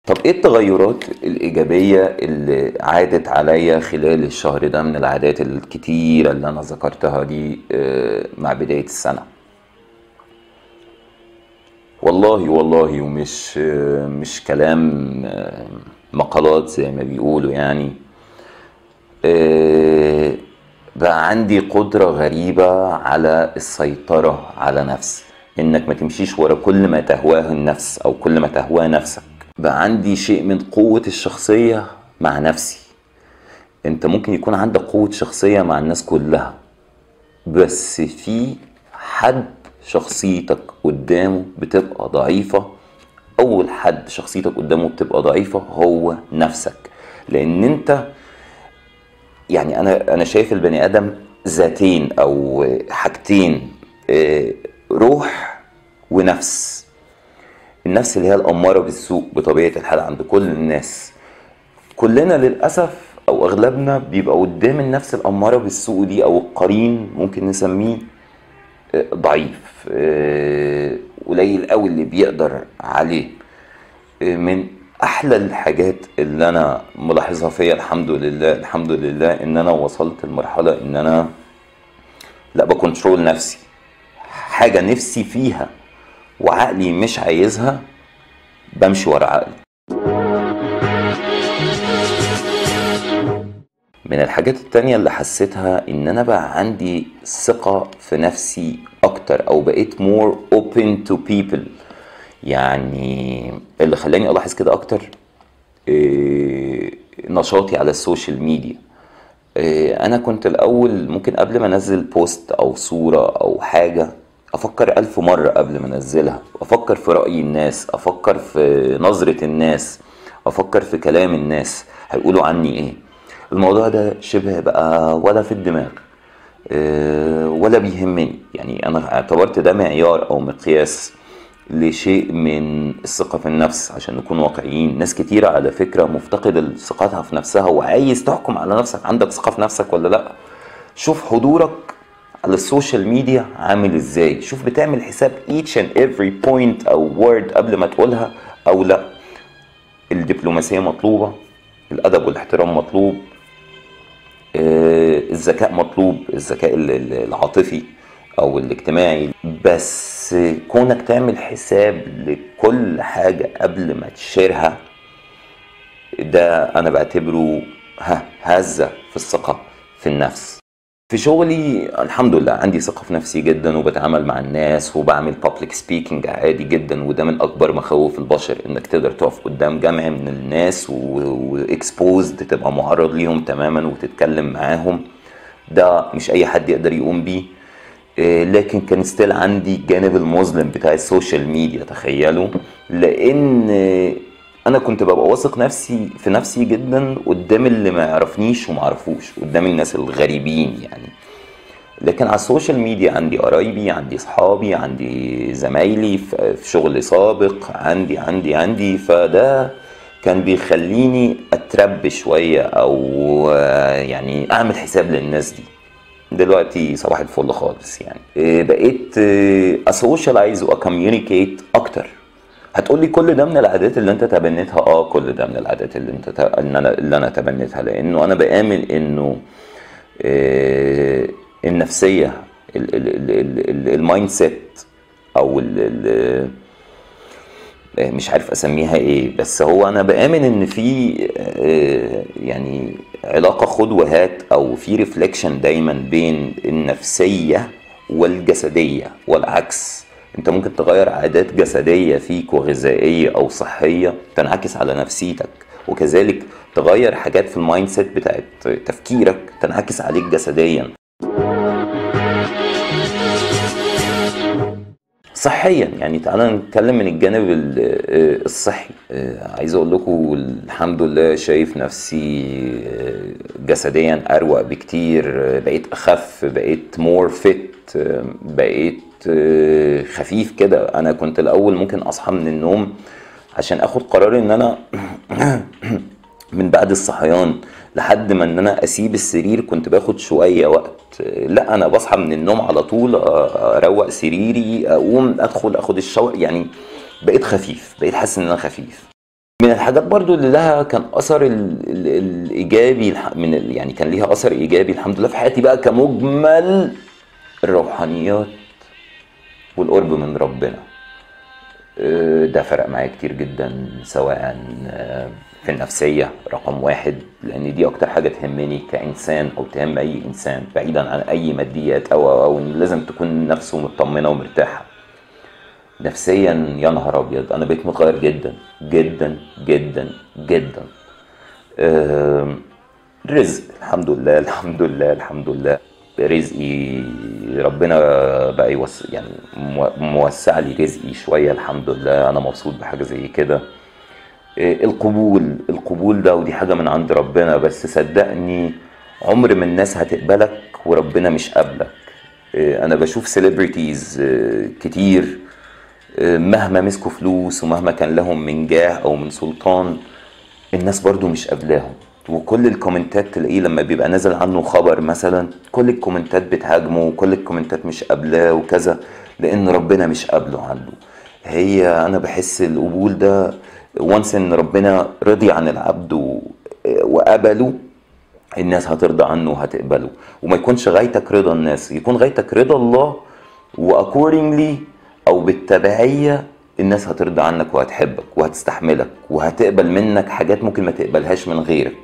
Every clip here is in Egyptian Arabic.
طب ايه التغيرات الإيجابية اللي عادت عليا خلال الشهر ده من العادات الكتيرة اللي أنا ذكرتها دي آه، مع بداية السنة والله والله ومش آه، مش كلام آه، مقالات زي ما بيقولوا يعني آه، بقى عندي قدرة غريبة على السيطرة على نفسي انك ما تمشيش ورا كل ما تهواه النفس او كل ما تهواه نفسك بقى عندي شيء من قوة الشخصية مع نفسي انت ممكن يكون عندك قوة شخصية مع الناس كلها بس في حد شخصيتك قدامه بتبقى ضعيفة اول حد شخصيتك قدامه بتبقى ضعيفة هو نفسك لان انت يعني انا انا شايف البني ادم ذاتين او حاجتين آه، روح ونفس النفس اللي هي الاماره بالسوء بطبيعه الحال عند كل الناس كلنا للاسف او اغلبنا بيبقى قدام النفس الاماره بالسوء دي او القرين ممكن نسميه آه، ضعيف آه، قليل قوي اللي بيقدر عليه من احلى الحاجات اللي انا ملاحظها فيا الحمد لله الحمد لله ان انا وصلت لمرحله ان انا لا بكنترول نفسي حاجه نفسي فيها وعقلي مش عايزها بمشي ورا عقلي من الحاجات التانية اللي حسيتها ان انا بقى عندي ثقة في نفسي اكتر او بقيت more open to people يعني اللي خلاني الاحظ كده اكتر إيه، نشاطي على السوشيال ميديا إيه، انا كنت الاول ممكن قبل ما انزل بوست او صورة او حاجة افكر الف مرة قبل ما انزلها افكر في رأي الناس افكر في نظرة الناس افكر في كلام الناس هيقولوا عني ايه الموضوع ده شبه بقى ولا في الدماغ إيه، ولا بيهمني يعني انا اعتبرت ده معيار او مقياس لشيء من الثقة في النفس عشان نكون واقعيين ناس كتيرة على فكرة مفتقدة ثقتها في نفسها وعايز تحكم على نفسك عندك ثقة في نفسك ولا لا شوف حضورك على السوشيال ميديا عامل ازاي شوف بتعمل حساب each and every point او word قبل ما تقولها او لا الدبلوماسية مطلوبة الأدب والاحترام مطلوب آه، الذكاء مطلوب الذكاء ال- ال- العاطفي او الاجتماعي بس كونك تعمل حساب لكل حاجة قبل ما تشيرها ده انا بعتبره ها هزة في الثقة في النفس في شغلي الحمد لله عندي ثقة في نفسي جدا وبتعامل مع الناس وبعمل بابليك سبيكينج عادي جدا وده من أكبر مخاوف البشر إنك تقدر تقف قدام جمع من الناس واكسبوزد تبقى معرض ليهم تماما وتتكلم معاهم ده مش أي حد يقدر يقوم بيه إيه، لكن كان ستيل عندي الجانب المظلم بتاع السوشيال ميديا تخيلوا لان آه، انا كنت ببقى واثق نفسي في نفسي جدا قدام اللي ما يعرفنيش وما عرفوش قدام الناس الغريبين يعني لكن على السوشيال ميديا عندي قرايبي عندي صحابي عندي زمايلي في في شغل سابق عندي عندي عندي فده كان بيخليني اترب شوية او آه، يعني اعمل حساب للناس دي دلوقتي صباح الفل خالص يعني إيه، بقيت اسوشيالايز واكميونيكيت اكتر هتقولي كل ده من العادات اللي انت تبنيتها اه كل ده من العادات اللي انت ت... ان انا اللي انا تبنيتها لانه انا بامن انه آه، النفسيه ال- ال- ال- ال- ال- المايند سيت او ال- ال- آه، مش عارف اسميها ايه بس هو انا بامن ان في آه، يعني علاقه خد وهات او في ريفليكشن دايما بين النفسيه والجسديه والعكس انت ممكن تغير عادات جسديه فيك وغذائيه او صحيه تنعكس على نفسيتك وكذلك تغير حاجات في المايند سيت بتاعت تفكيرك تنعكس عليك جسديا صحيا يعني تعالى نتكلم من الجانب ال- آه، الصحي آه، عايز اقول لكم الحمد لله شايف نفسي آه، جسديا اروق بكتير آه، بقيت اخف بقيت مور فيت بقيت آه، خفيف كده انا كنت الاول ممكن اصحى من النوم عشان اخد قرار ان انا من بعد الصحيان لحد ما ان انا اسيب السرير كنت باخد شويه وقت لا انا بصحى من النوم على طول اروق سريري اقوم ادخل اخد الشاور يعني بقيت خفيف بقيت حاسس ان انا خفيف من الحاجات برضو اللي لها كان اثر ال ال الايجابي الح- من ال يعني كان ليها اثر ايجابي الحمد لله في حياتي بقى كمجمل الروحانيات والقرب من ربنا آه، ده فرق معايا كتير جدا سواء آه، في النفسية رقم واحد لأن دي أكتر حاجة تهمني كإنسان أو تهم أي إنسان بعيدا عن أي ماديات أو أو, أو إن لازم تكون نفسه مطمنة ومرتاحة نفسيا يا نهار أبيض أنا بقيت متغير جدا جدا جدا جدا آم، رزق الحمد لله الحمد لله الحمد لله رزقي ربنا بقى يوسع يعني مو- موسع لي رزقي شويه الحمد لله انا مبسوط بحاجه زي كده إيه، القبول القبول ده ودي حاجه من عند ربنا بس صدقني عمر ما الناس هتقبلك وربنا مش قابلك إيه، انا بشوف سيلبرتيز كتير إيه، مهما مسكوا فلوس ومهما كان لهم من جاه او من سلطان الناس برضو مش قابلاهم وكل الكومنتات تلاقيه لما بيبقى نازل عنه خبر مثلا كل الكومنتات بتهاجمه وكل الكومنتات مش قابلاه وكذا لان ربنا مش قابله عنده هي انا بحس القبول ده وانس ان ربنا رضي عن العبد و- وقبله الناس هترضى عنه وهتقبله وما يكونش غايتك رضا الناس يكون غايتك رضا الله واكوردنجلي او بالتبعيه الناس هترضى عنك وهتحبك وهتستحملك وهتقبل منك حاجات ممكن ما تقبلهاش من غيرك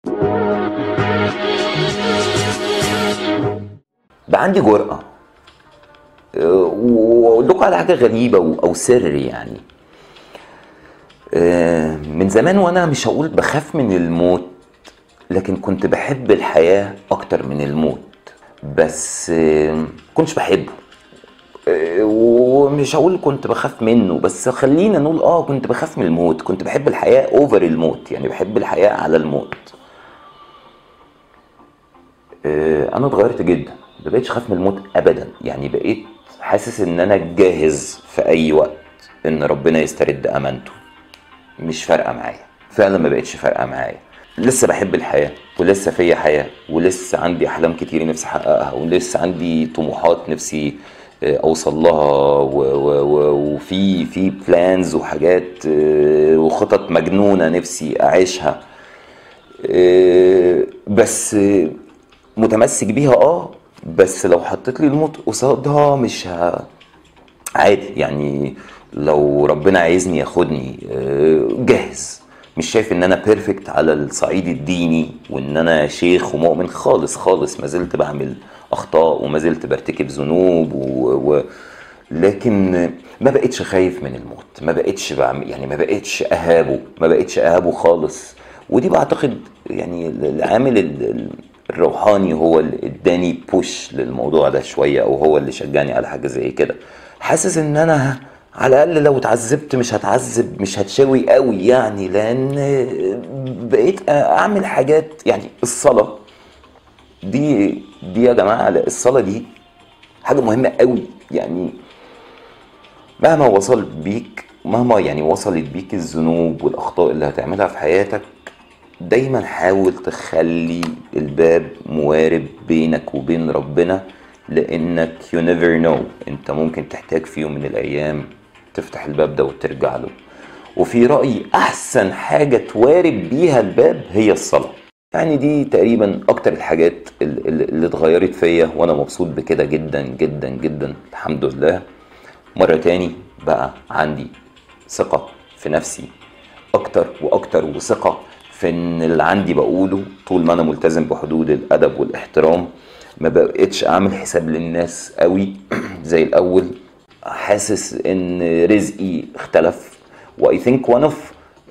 بقى عندي جرأة أه، واقول لكم على حاجة غريبة و- او سر يعني أه، من زمان وانا مش هقول بخاف من الموت لكن كنت بحب الحياة اكتر من الموت بس أه، كنتش بحبه أه، ومش هقول كنت بخاف منه بس خلينا نقول اه كنت بخاف من الموت كنت بحب الحياة اوفر الموت يعني بحب الحياة على الموت آه، انا اتغيرت جدا ما بقتش خايف من الموت ابدا يعني بقيت حاسس ان انا جاهز في اي وقت ان ربنا يسترد امانته مش فارقه معايا فعلا ما بقتش فارقه معايا لسه بحب الحياه ولسه فيا حياه ولسه عندي احلام كتير نفسي احققها ولسه عندي طموحات نفسي آه، اوصل لها و- و- و- وفي في بلانز وحاجات آه، وخطط مجنونه نفسي اعيشها آه، بس آه، متمسك بيها اه بس لو حطيت لي الموت قصادها مش ه... عادي يعني لو ربنا عايزني ياخدني آه، جاهز مش شايف ان انا بيرفكت على الصعيد الديني وان انا شيخ ومؤمن خالص خالص ما زلت بعمل اخطاء وما زلت برتكب ذنوب و... و... لكن ما بقتش خايف من الموت ما بقتش بعمل يعني ما بقتش اهابه ما بقتش اهابه خالص ودي بعتقد يعني العامل ال- ال- الروحاني هو اللي اداني بوش للموضوع ده شويه او هو اللي شجعني على حاجه زي كده حاسس ان انا على الاقل لو اتعذبت مش هتعذب مش هتشاوي قوي يعني لان بقيت اعمل حاجات يعني الصلاه دي دي يا جماعه لا، الصلاه دي حاجه مهمه قوي يعني مهما وصل بيك مهما يعني وصلت بيك الذنوب والاخطاء اللي هتعملها في حياتك دايما حاول تخلي الباب موارب بينك وبين ربنا لانك you never know انت ممكن تحتاج في يوم من الايام تفتح الباب ده وترجع له وفي رأيي احسن حاجة توارب بيها الباب هي الصلاة يعني دي تقريبا اكتر الحاجات ال- ال- اللي اتغيرت فيا وانا مبسوط بكده جدا جدا جدا الحمد لله مرة تاني بقى عندي ثقة في نفسي اكتر واكتر وثقة في ان اللي عندي بقوله طول ما انا ملتزم بحدود الادب والاحترام ما بقتش اعمل حساب للناس قوي زي الاول حاسس ان رزقي اختلف واي ثينك وان اوف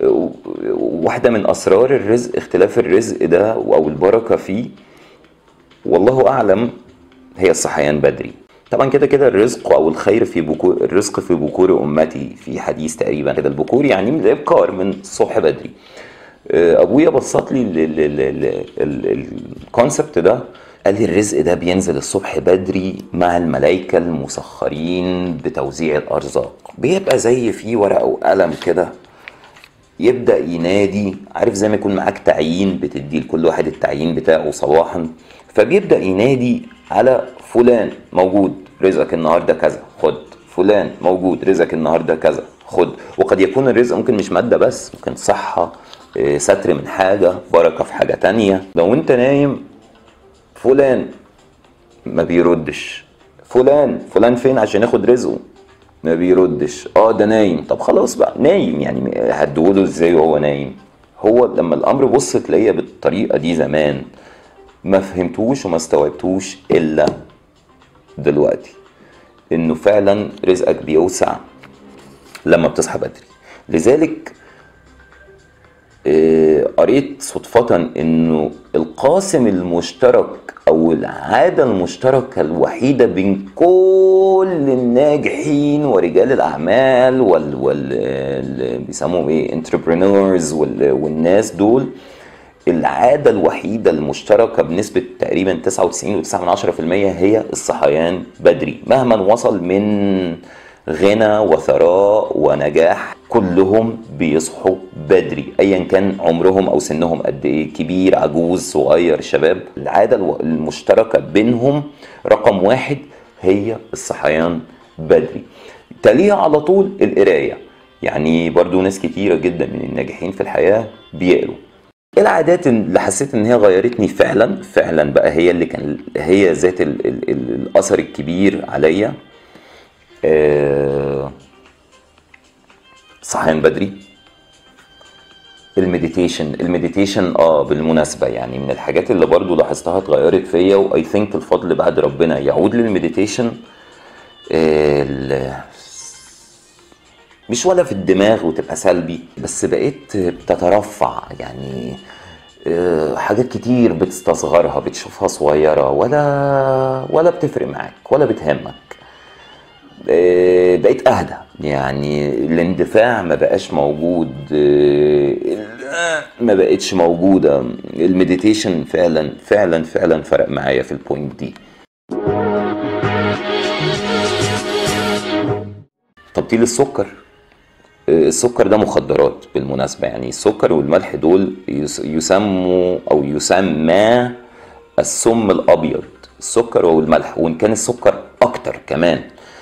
واحده من اسرار الرزق اختلاف الرزق ده او البركه فيه والله اعلم هي الصحيان بدري طبعا كده كده الرزق او الخير في بكور الرزق في بكور امتي في حديث تقريبا كده البكور يعني من الابكار من الصبح بدري آه، ابويا بسط لي الكونسبت ده قال لي الرزق ده بينزل الصبح بدري مع الملائكة المسخرين بتوزيع الأرزاق بيبقى زي في ورقة وقلم كده يبدأ ينادي عارف زي ما يكون معاك تعيين بتدي لكل واحد التعيين بتاعه صباحا فبيبدأ ينادي على فلان موجود رزقك النهارده كذا خد فلان موجود رزقك النهارده كذا خد وقد يكون الرزق ممكن مش مادة بس ممكن صحة آه، ستر من حاجة بركة في حاجة تانية لو انت نايم فلان ما بيردش فلان فلان فين عشان ياخد رزقه ما بيردش اه ده نايم طب خلاص بقى نايم يعني هتقوله ازاي وهو نايم هو لما الامر بص تلاقيه بالطريقه دي زمان ما فهمتوش وما استوعبتوش الا دلوقتي انه فعلا رزقك بيوسع لما بتصحى بدري لذلك آه، قريت صدفة انه القاسم المشترك او العادة المشتركة الوحيدة بين كل الناجحين ورجال الاعمال وال وال ال- بيسموهم ايه entrepreneurs وال والناس دول العادة الوحيدة المشتركة بنسبة تقريبا 99.9% هي الصحيان بدري مهما وصل من غنى وثراء ونجاح كلهم بيصحوا بدري ايا كان عمرهم او سنهم قد ايه كبير عجوز صغير شباب العادة الو- المشتركة بينهم رقم واحد هي الصحيان بدري تليها على طول القراية يعني برضو ناس كتيرة جدا من الناجحين في الحياة بيقروا ايه العادات اللي حسيت ان هي غيرتني فعلا فعلا بقى هي اللي كان هي ذات ال ال ال الاثر الكبير عليا آه، صحيان بدري المديتيشن المديتيشن اه بالمناسبة يعني من الحاجات اللي برضو لاحظتها اتغيرت فيا واي ثينك الفضل بعد ربنا يعود للمديتيشن آه، ال- مش ولا في الدماغ وتبقى سلبي بس بقيت بتترفع يعني آه، حاجات كتير بتستصغرها بتشوفها صغيرة ولا ولا بتفرق معاك ولا بتهمك آه، بقيت اهدى يعني الاندفاع ما بقاش موجود آه، ال- ما بقتش موجودة المديتيشن فعلا فعلا فعلا فرق معايا في البوينت دي تبطيل السكر السكر ده مخدرات بالمناسبة يعني السكر والملح دول يس- يسموا أو يسمى السم الأبيض السكر والملح وإن كان السكر أكتر كمان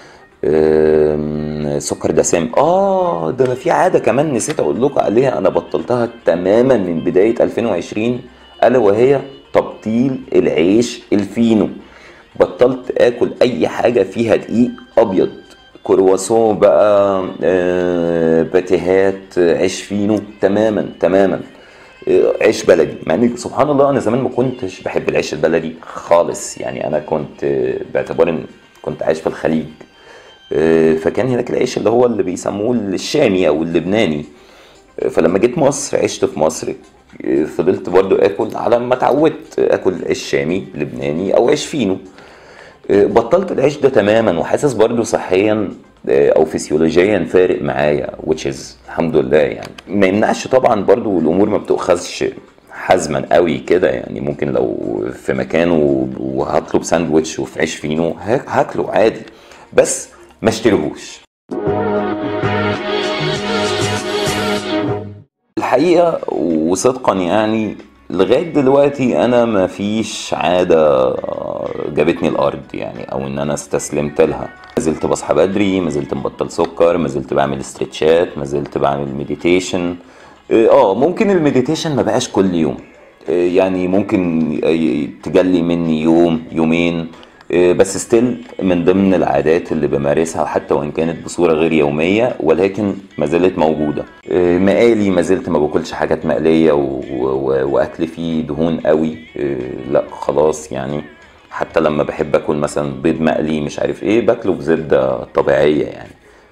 أم، سكر دسم اه ده انا في عاده كمان نسيت اقول لكم عليها انا بطلتها تماما من بدايه 2020 الا وهي تبطيل العيش الفينو بطلت اكل اي حاجه فيها دقيق ابيض كرواسون بقى آه، باتيهات عيش فينو تماما تماما آه، عيش بلدي مع ان سبحان الله انا زمان ما كنتش بحب العيش البلدي خالص يعني انا كنت آه، باعتبار ان كنت عايش في الخليج آه، فكان هناك العيش اللي هو اللي بيسموه الشامي او اللبناني آه، فلما جيت مصر عشت في مصر آه، فضلت برضو اكل على ما اتعودت اكل عيش شامي لبناني او عيش فينو آه، بطلت العيش ده تماما وحاسس برضو صحيا آه، او فسيولوجيا فارق معايا which is الحمد لله يعني ما يمنعش طبعا برضو الامور ما بتؤخذش حزما قوي كده يعني ممكن لو في مكان و- وهطلب ساندوتش وفي عيش فينو هاك- هاكله عادي بس ما اشتريهوش الحقيقة وصدقا يعني لغاية دلوقتي أنا ما فيش عادة جابتني الأرض يعني أو إن أنا استسلمت لها ما زلت بصحى بدري ما زلت مبطل سكر ما زلت بعمل استرتشات ما زلت بعمل مديتيشن اه ممكن المديتيشن ما بقاش كل يوم آه، يعني ممكن ي- تجلي مني يوم يومين آه، بس ستيل من ضمن العادات اللي بمارسها حتى وان كانت بصوره غير يوميه ولكن ما زالت موجوده آه، مقالي ما زلت ما باكلش حاجات مقليه و... و... واكل فيه دهون قوي آه، لا خلاص يعني حتى لما بحب اكل مثلا بيض مقلي مش عارف ايه باكله بزبده طبيعيه يعني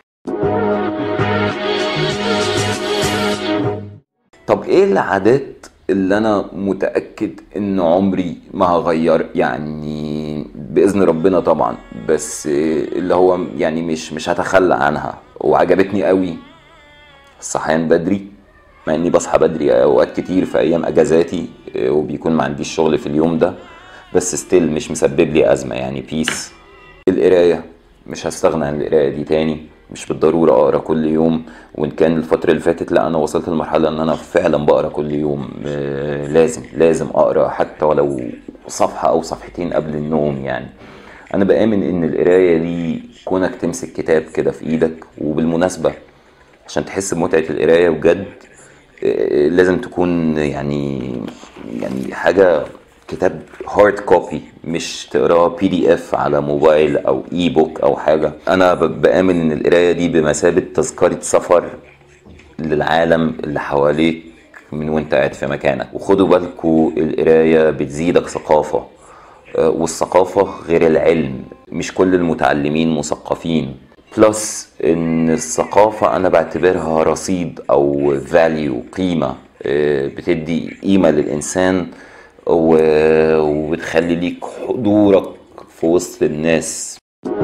طب ايه العادات اللي انا متاكد ان عمري ما هغير يعني باذن ربنا طبعا بس اللي هو يعني مش مش هتخلى عنها وعجبتني قوي الصحيان بدري مع اني بصحى بدري اوقات كتير في ايام اجازاتي وبيكون ما عنديش شغل في اليوم ده بس ستيل مش مسبب لي ازمه يعني بيس القرايه مش هستغنى عن القرايه دي تاني مش بالضروره اقرا كل يوم وان كان الفتره اللي فاتت لا انا وصلت لمرحله ان انا فعلا بقرا كل يوم آه، لازم لازم اقرا حتى ولو صفحه او صفحتين قبل النوم يعني انا بامن ان القرايه دي كونك تمسك كتاب كده في ايدك وبالمناسبه عشان تحس بمتعة القراية بجد آه، لازم تكون يعني يعني حاجة كتاب هارد كوبي مش تقراه بي دي اف على موبايل او اي بوك او حاجة انا ب- بآمن ان القراية دي بمثابة تذكرة سفر للعالم اللي حواليك من وانت قاعد في مكانك وخدوا بالكوا القراية بتزيدك ثقافة آه، والثقافة غير العلم مش كل المتعلمين مثقفين بلس ان الثقافة انا بعتبرها رصيد او فاليو قيمة آه، بتدي قيمة للانسان و- وبتخلي ليك حضورك في وسط الناس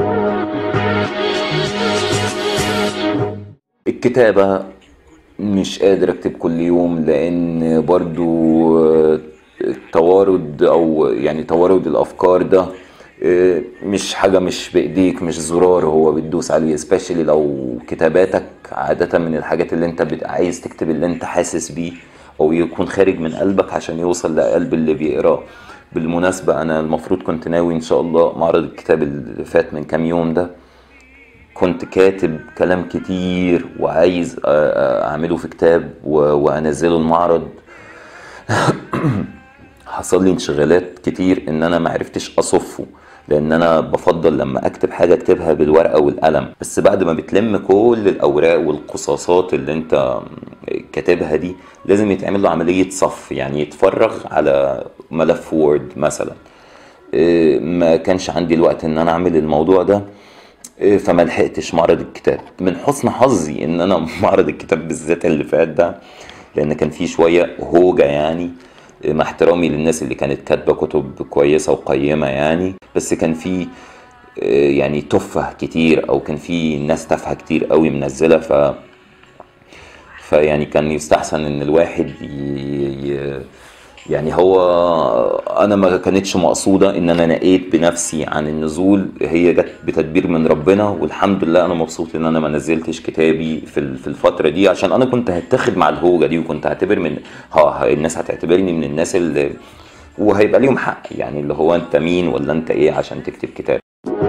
الكتابة مش قادر اكتب كل يوم لان برضو آه، التوارد او يعني توارد الافكار ده آه، مش حاجة مش بايديك مش زرار هو بتدوس عليه especially لو كتاباتك عادة من الحاجات اللي انت بت- عايز تكتب اللي انت حاسس بيه او يكون خارج من قلبك عشان يوصل لقلب اللي بيقراه بالمناسبة انا المفروض كنت ناوي ان شاء الله معرض الكتاب اللي فات من كام يوم ده كنت كاتب كلام كتير وعايز أ- أ- اعمله في كتاب و- وانزله المعرض حصل لي انشغالات كتير ان انا ما عرفتش اصفه لان انا بفضل لما اكتب حاجه اكتبها بالورقه والقلم بس بعد ما بتلم كل الاوراق والقصاصات اللي انت كاتبها دي لازم يتعمل له عمليه صف يعني يتفرغ على ملف وورد مثلا إيه، ما كانش عندي الوقت ان انا اعمل الموضوع ده إيه، فما لحقتش معرض الكتاب من حسن حظي ان انا معرض الكتاب بالذات اللي فات ده لان كان فيه شويه هوجه يعني إيه، مع احترامي للناس اللي كانت كاتبه كتب كويسه وقيمه يعني بس كان فيه إيه، يعني تفه كتير او كان فيه ناس تافهه كتير قوي منزله ف فيعني كان يستحسن ان الواحد ي... ي... يعني هو انا ما كانتش مقصوده ان انا نقيت بنفسي عن النزول هي جت بتدبير من ربنا والحمد لله انا مبسوط ان انا ما نزلتش كتابي في ال- في الفتره دي عشان انا كنت هتاخد مع الهوجه دي وكنت هعتبر من ها ها- الناس هتعتبرني من الناس اللي وهيبقى ليهم حق يعني اللي هو انت مين ولا انت ايه عشان تكتب كتاب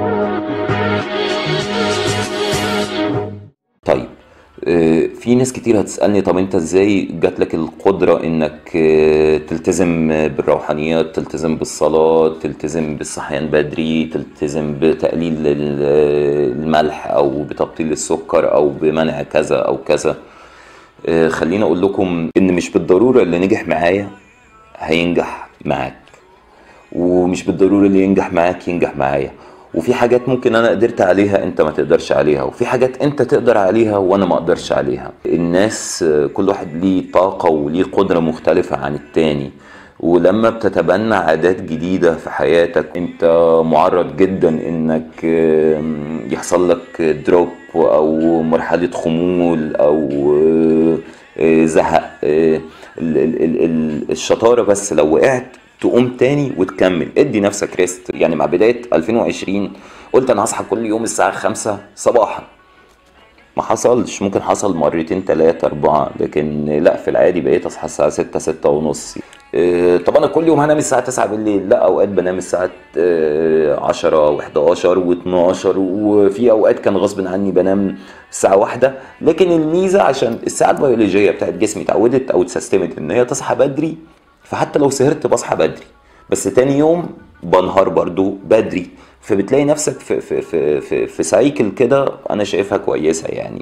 طيب آه، في ناس كتير هتسألني طب انت ازاي جات لك القدرة انك آه، تلتزم بالروحانيات تلتزم بالصلاة تلتزم بالصحيان بدري تلتزم بتقليل ال- الملح او بتبطيل السكر او بمنع كذا او كذا آه، خليني اقول لكم ان مش بالضرورة اللي نجح معايا هينجح معاك ومش بالضروري اللي ينجح معاك ينجح معايا وفي حاجات ممكن انا قدرت عليها انت ما تقدرش عليها وفي حاجات انت تقدر عليها وانا ما اقدرش عليها الناس آه، كل واحد ليه طاقة وليه قدرة مختلفة عن التاني ولما بتتبنى عادات جديدة في حياتك انت معرض جدا انك آم، يحصل لك دروب او مرحلة خمول او آه، آه، زهق آه، ال- ال- ال- ال- الشطارة بس لو وقعت تقوم تاني وتكمل ادي نفسك ريست يعني مع بداية 2020 قلت انا هصحى كل يوم الساعة 5 صباحا ما حصلش ممكن حصل مرتين تلاتة أربعة لكن لا في العادي بقيت أصحى الساعة ستة ستة ونص إيه، طب أنا كل يوم هنام الساعة تسعة بالليل لا أوقات بنام الساعة آه، عشرة وحداشر واتناشر وفي أوقات كان غصب عني بنام الساعة واحدة لكن الميزة عشان الساعة البيولوجية بتاعت جسمي اتعودت أو اتسيستمت إن هي تصحى بدري فحتى لو سهرت بصحى بدري بس تاني يوم بنهار برضو بدري فبتلاقي نفسك في في في في, في سايكل كده انا شايفها كويسه يعني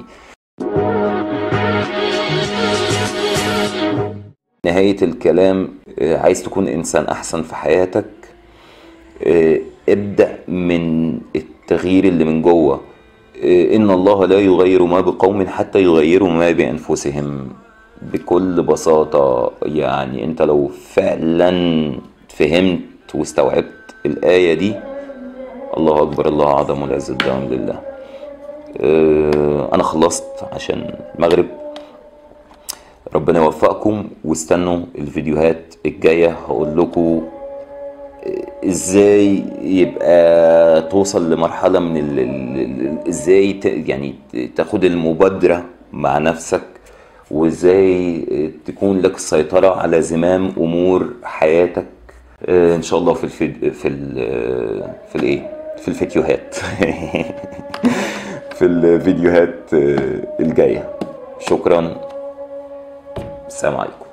نهاية الكلام آه، عايز تكون إنسان أحسن في حياتك آه، ابدأ من التغيير اللي من جوه آه، إن الله لا يغير ما بقوم حتى يغيروا ما بأنفسهم بكل بساطة يعني أنت لو فعلا فهمت واستوعبت الآية دي الله أكبر الله أعظم والعز الدوام لله آه، أنا خلصت عشان المغرب ربنا يوفقكم واستنوا الفيديوهات الجاية هقول لكم ازاي يبقى توصل لمرحلة من ال ال ال ازاي ت يعني تاخد المبادرة مع نفسك وازاي تكون لك السيطرة على زمام امور حياتك آه، ان شاء الله في الفيد في ال في الايه في الفيديوهات في الفيديوهات آه، الجايه شكرا السلام عليكم